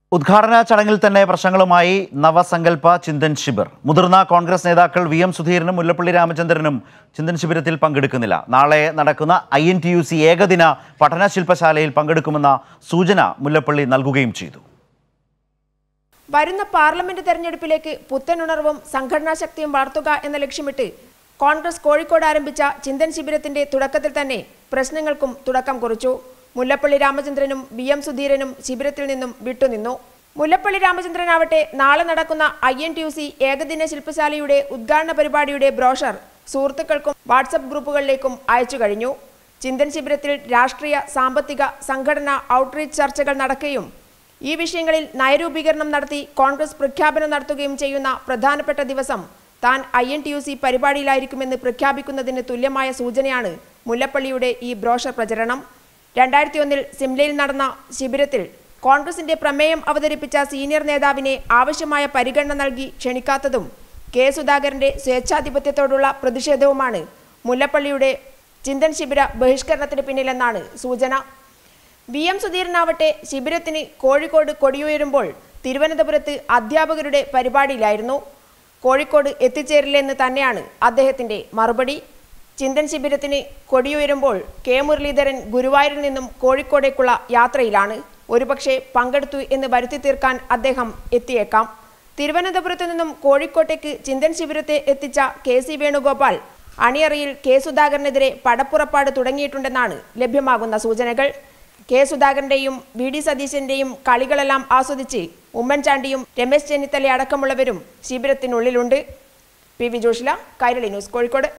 ഉദ്ഘാടന ചടങ്ങിൽ തന്നെ പ്രശ്നങ്ങളുമായി നവസങ്കല്പ ചിന്തൻ ശിബിർ മുതിർന്ന കോൺഗ്രസ് നേതാക്കൾ വി എം സുധീരനും മുല്ലപ്പള്ളി രാമചന്ദ്രനും ചിന്തൻ ശിബിരത്തിൽ പങ്കെടുക്കുന്നില്ല നാളെ നടക്കുന്ന I N T U C ഏകദിന പഠന ശില്പശാലയിൽ പങ്കെടുക്കുമെന്ന സൂചന മുല്ലപ്പള്ളി നൽകുകയും ചെയ്തു വരുന്ന പാർലമെന്റ് തെരഞ്ഞെടുപ്പിലേക്ക് പുത്തനുണർവും സംഘടനാ ശക്തിയും വളർത്തുക എന്ന ലക്ഷ്യമിട്ട് കോൺഗ്രസ് കോഴിക്കോട് ആരംഭിച്ച ചിന്തൻ ശിബിരത്തിന്റെ തുടക്കത്തിൽ തന്നെ പ്രശ്നങ്ങൾക്കും തുടക്കം കുറിച്ചു മുല്ലപ്പള്ളി രാമചന്ദ്രനും ബി എം സുധീരനും ശിബിരത്തിൽ നിന്നും വിട്ടുനിന്നു മുല്ലപ്പള്ളി രാമചന്ദ്രനാവട്ടെ നാളെ നടക്കുന്ന I N T U C ഏകദിന ശില്പശാലയുടെ ഉദ്ഘാടന പരിപാടിയുടെ ബ്രോഷർ സുഹൃത്തുക്കൾക്കും വാട്സപ്പ് ഗ്രൂപ്പുകളിലേക്കും അയച്ചു കഴിഞ്ഞു ചിന്തൻ ശിബിരത്തിൽ രാഷ്ട്രീയ സാമ്പത്തിക സംഘടന ഔട്ട്റീച്ച് ചർച്ചകൾ നടക്കുകയും ഈ വിഷയങ്ങളിൽ നയരൂപീകരണം നടത്തി കോൺഗ്രസ് പ്രഖ്യാപനം നടത്തുകയും ചെയ്യുന്ന പ്രധാനപ്പെട്ട ദിവസം താൻ I N T U C പരിപാടിയിലായിരിക്കുമെന്ന് പ്രഖ്യാപിക്കുന്നതിന് തുല്യമായ സൂചനയാണ് മുല്ലപ്പള്ളിയുടെ ഈ ബ്രോഷർ പ്രചരണം രണ്ടായിരത്തി ഒന്നിൽ സിംലയിൽ നടന്ന ശിബിരത്തിൽ കോൺഗ്രസിന്റെ പ്രമേയം അവതരിപ്പിച്ച സീനിയർ നേതാവിനെ ആവശ്യമായ പരിഗണന നൽകി ക്ഷണിക്കാത്തതും കെ സുധാകരന്റെ സ്വേച്ഛാധിപത്യത്തോടുള്ള പ്രതിഷേധവുമാണ് മുല്ലപ്പള്ളിയുടെ ചിന്തൻ ശിബിര ബഹിഷ്കരണത്തിന് പിന്നിലെന്നാണ് സൂചന വി എം സുധീരനാവട്ടെ ശിബിരത്തിന് കോഴിക്കോട് കൊടിയുയരുമ്പോൾ തിരുവനന്തപുരത്ത് അധ്യാപകരുടെ പരിപാടിയിലായിരുന്നു കോഴിക്കോട് എത്തിച്ചേരില്ലെന്ന് തന്നെയാണ് അദ്ദേഹത്തിന്റെ മറുപടി ചിന്തൻ ശിബിരത്തിന് കൊടിയുയരുമ്പോൾ കെ മുരളീധരൻ ഗുരുവായൂരിൽ നിന്നും കോഴിക്കോടേക്കുള്ള യാത്രയിലാണ് ഒരുപക്ഷെ പങ്കെടുത്തു എന്ന് വരുത്തി തീർക്കാൻ അദ്ദേഹം എത്തിയേക്കാം തിരുവനന്തപുരത്ത് നിന്നും കോഴിക്കോട്ടേക്ക് ചിന്തൻ ശിബിരത്തെ എത്തിച്ച കെ സി വേണുഗോപാൽ അണിയറയിൽ കെ സുധാകരനെതിരെ പടപ്പുറപ്പാട് തുടങ്ങിയിട്ടുണ്ടെന്നാണ് ലഭ്യമാകുന്ന സൂചനകൾ കെ സുധാകരന്റെയും വി ഡി സതീശന്റെയും കളികളെല്ലാം ആസ്വദിച്ച് ഉമ്മൻചാണ്ടിയും രമേശ് ചെന്നിത്തല അടക്കമുള്ളവരും ശിബിരത്തിനുള്ളിലുണ്ട് P V Joshila Kairali news Kozhikode